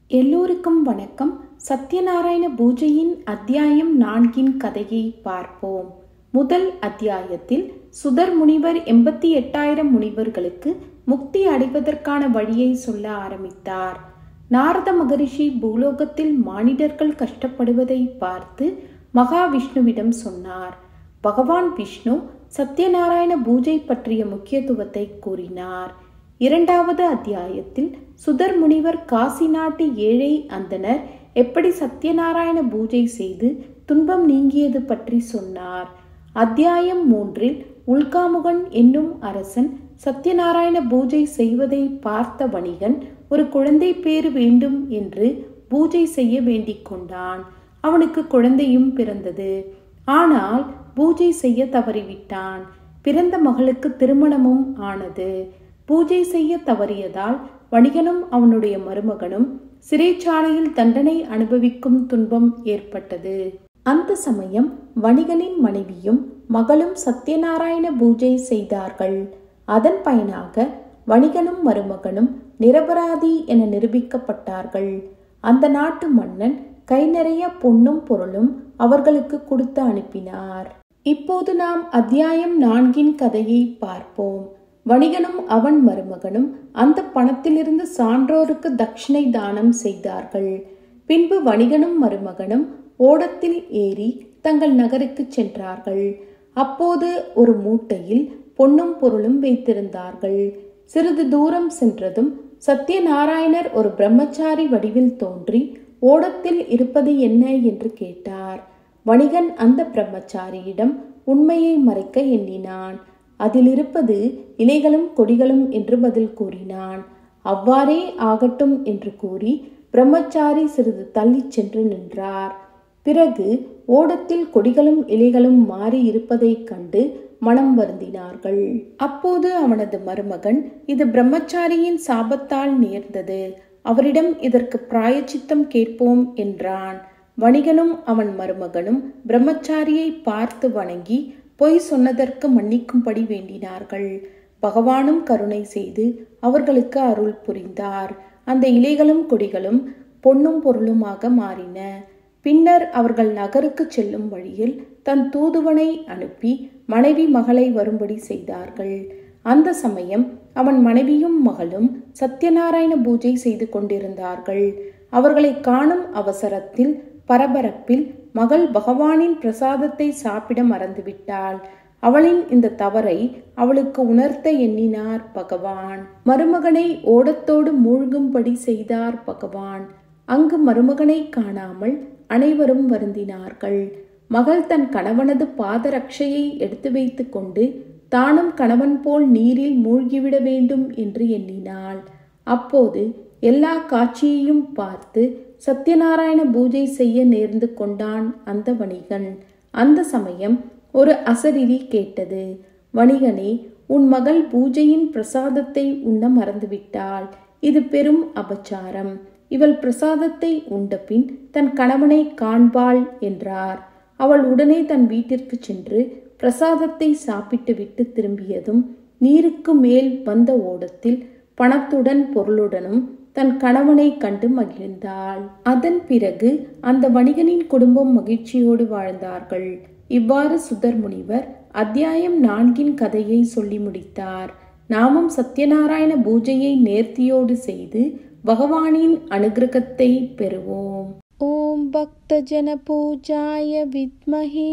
எல்லோருக்கும் வணக்கம் சத்யநாராயண பூஜையின் அத்தியாயம் நான்கின் கதையை பார்ப்போம் முதல் அத்தியாயத்தில் சுதர் முனிவர் எண்பத்தி எட்டாயிரம் முனிவர்களுக்கு முக்தி அடைவதற்கான வழியை சொல்ல ஆரம்பித்தார் நாரத மகரிஷி பூலோகத்தில் மானிடர்கள் கஷ்டப்படுவதை பார்த்து மகாவிஷ்ணுவிடம் சொன்னார் பகவான் விஷ்ணு சத்யநாராயண பூஜை பற்றிய முக்கியத்துவத்தை கூறினார் இரண்டாவது அத்தியாயத்தில் சுதர் முனிவர் காசி நாட்டு ஏழை அந்தனர் எப்படி சத்யநாராயண பூஜை செய்து துன்பம் நீங்கியது பற்றி சொன்னார் அத்தியாயம் மூன்றில் உல்காமுகன் என்னும் அரசன் சத்யநாராயண பூஜை செய்வதை பார்த்த வணிகன் ஒரு குழந்தை பேறு வேண்டும் என்று பூஜை செய்ய வேண்டிக் கொண்டான் அவனுக்கு குழந்தையும் பிறந்தது ஆனால் பூஜை செய்ய தவறிவிட்டான் பிறந்த மகளுக்கு திருமணமும் ஆனது பூஜை செய்ய தவறியதால் வணிகனும் அவனுடைய மருமகனும் சிறைச்சாலையில் தண்டனை அனுபவிக்கும் துன்பம் ஏற்பட்டது அந்த சமயம் வணிகனின் மனைவியும் மகளும் சத்யநாராயண பூஜை செய்தார்கள் அதன் பயனாக வணிகனும் மருமகனும் நிரபராதி என நிரூபிக்கப்பட்டார்கள் அந்த நாட்டு மன்னன் கை நிறைய பொன்னும் பொருளும் அவர்களுக்கு கொடுத்து அனுப்பினார் இப்போது நாம் அத்தியாயம் நான்கின் கதையை பார்ப்போம் வணிகனும் அவன் மருமகனும் அந்த பணத்திலிருந்து சான்றோருக்கு தட்சிணை தானம் செய்தார்கள் பின்பு வணிகனும் மருமகனும் ஓடத்தில் ஏறி தங்கள் நகருக்கு சென்றார்கள் அப்போது ஒரு மூட்டையில் பொன்னும் பொருளும் வைத்திருந்தார்கள் சிறிது தூரம் சென்றதும் சத்யநாராயணர் ஒரு பிரம்மச்சாரி வடிவில் தோன்றி ஓடத்தில் இருப்பது என்ன என்று கேட்டார் வணிகன் அந்த பிரம்மச்சாரியிடம் உண்மையை மறைக்க எண்ணினான் அதில் இருப்பது இலைகளும் கொடிகளும் என்று பதில் கூறினான் அவ்வாறே ஆகட்டும் என்று கூறி பிரம்மச்சாரி சிறிது தள்ளிச் சென்று நின்றார் பிறகு ஓடத்தில் கொடிகளும் இலைகளும் மாறி இருப்பதைக் கண்டு மனம் வருந்தினார்கள் அப்போது அவனது மருமகன் இது பிரம்மச்சாரியின் சாபத்தால் நேர்ந்தது அவரிடம் இதற்கு பிராயச்சித்தம் கேட்போம் என்றான் வணிகனும் அவன் மருமகனும் பிரம்மச்சாரியை பார்த்து வணங்கி பொய் சொன்னதற்கு மன்னிக்கும்படி வேண்டினார்கள் பகவானும் கருணை செய்து அவர்களுக்கு அருள் புரிந்தார் அந்த இலைகளும் கொடிகளும் பொன்னும் பொருளுமாக மாறின பின்னர் அவர்கள் நகருக்கு செல்லும் வழியில் தன் தூதுவனை அனுப்பி மனைவி மகளை வரும்படி செய்தார்கள் அந்த சமயம் அவன் மனைவியும் மகளும் சத்யநாராயண பூஜை செய்து கொண்டிருந்தார்கள் அவர்களை காணும் அவசரத்தில் பரபரப்பில் மகள் பகவானின் பிரசாதத்தை சாப்பிட மறந்துவிட்டாள் அவளின் இந்த தவறை அவளுக்கு உணர்த்த எண்ணினார் பகவான் மருமகனை ஓடத்தோடு மூழ்கும்படி செய்தார் பகவான் அங்கு மருமகனை காணாமல் அனைவரும் வருந்தினார்கள் மகள் தன் கணவனது பாதரட்சையை எடுத்து வைத்து கொண்டு தானும் கணவன் போல் நீரில் மூழ்கிவிட வேண்டும் என்று எண்ணினாள் அப்போது எல்லா காட்சியையும் பார்த்து சத்யநாராயண பூஜை செய்ய நேர்ந்து கொண்டான் அந்த வணிகன் அந்த சமயம் ஒரு அசரிரி கேட்டது வணிகனே உன் மகள் பூஜையின் பிரசாதத்தை உண்ண மறந்துவிட்டாள் இது பெரும் அபச்சாரம் இவள் பிரசாதத்தை உண்டபின் தன் கணவனை காண்பாள் என்றார் அவள் உடனே தன் வீட்டிற்கு சென்று பிரசாதத்தை சாப்பிட்டு விட்டு திரும்பியதும் நீருக்கு மேல் வந்த ஓடத்தில் பணத்துடன் பொருளுடனும் தன் கணவனை கண்டு மகிழ்ந்தாள் அதன் பிறகு அந்த வணிகனின் குடும்பம் மகிழ்ச்சியோடு வாழ்ந்தார்கள் இவ்வாறு சுதர் முனிவர் அத்தியாயம் நான்கின் கதையை சொல்லி முடித்தார் நாமும் சத்யநாராயண பூஜையை நேர்த்தியோடு செய்து பகவானின் அனுகிரகத்தை பெறுவோம் ஓம் பக்தஜன பூஜாய வித்மஹி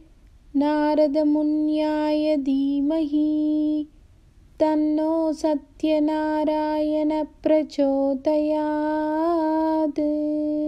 नारदमुन्याय धीमहि तन्नो सत्यनारायण प्रचोदयात्